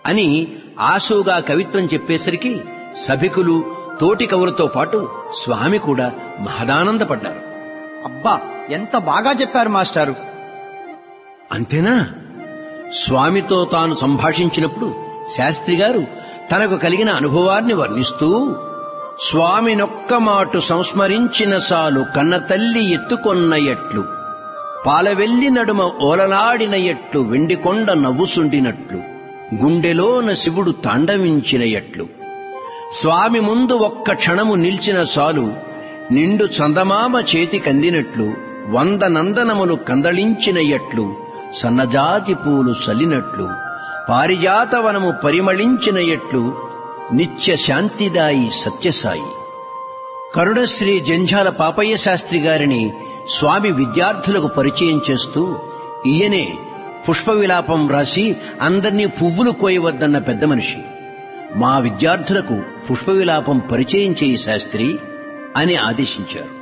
అని ఆశువుగా కవిత్వం చెప్పేసరికి సభికులు తోటి కవులతో పాటు స్వామి కూడా మహదానందపడ్డారు అబ్బా ఎంత బాగా చెప్పారు మాస్టారు అంతేనా స్వామితో తాను సంభాషించినప్పుడు శాస్త్రి గారు తనకు కలిగిన అనుభవాన్ని వర్ణిస్తూ స్వామినొక్క మాటు సంస్మరించిన సాలు కన్న తల్లి ఎత్తుకొన్న ఎట్లు పాలవెల్లి నడుమ ఓలలాడిన ఎట్లు వెండికొండ నవ్వుసుండినట్లు గుండెలోన శివుడు తాండవించిన ఎట్లు స్వామి ముందు ఒక్క క్షణము నిల్చిన సాలు నిండు చందమామ చేతి కందినట్లు వంద నందనములు కందళించిన ఎట్లు సన్నజాతి పూలు సలినట్లు పారిజాతవనము పరిమళించిన ఎట్లు నిత్య శాంతిదాయి సత్యసాయి కరుణశ్రీ జంఝాల పాపయ్య శాస్త్రి గారిని స్వామి విద్యార్థులకు పరిచయం చేస్తూ ఈయనే పుష్ప విలాపం రాసి అందర్నీ పువ్వులు కోయవద్దన్న పెద్ద మనిషి మా విద్యార్థులకు పుష్ప విలాపం పరిచయం చేయి శాస్త్రి అని ఆదేశించారు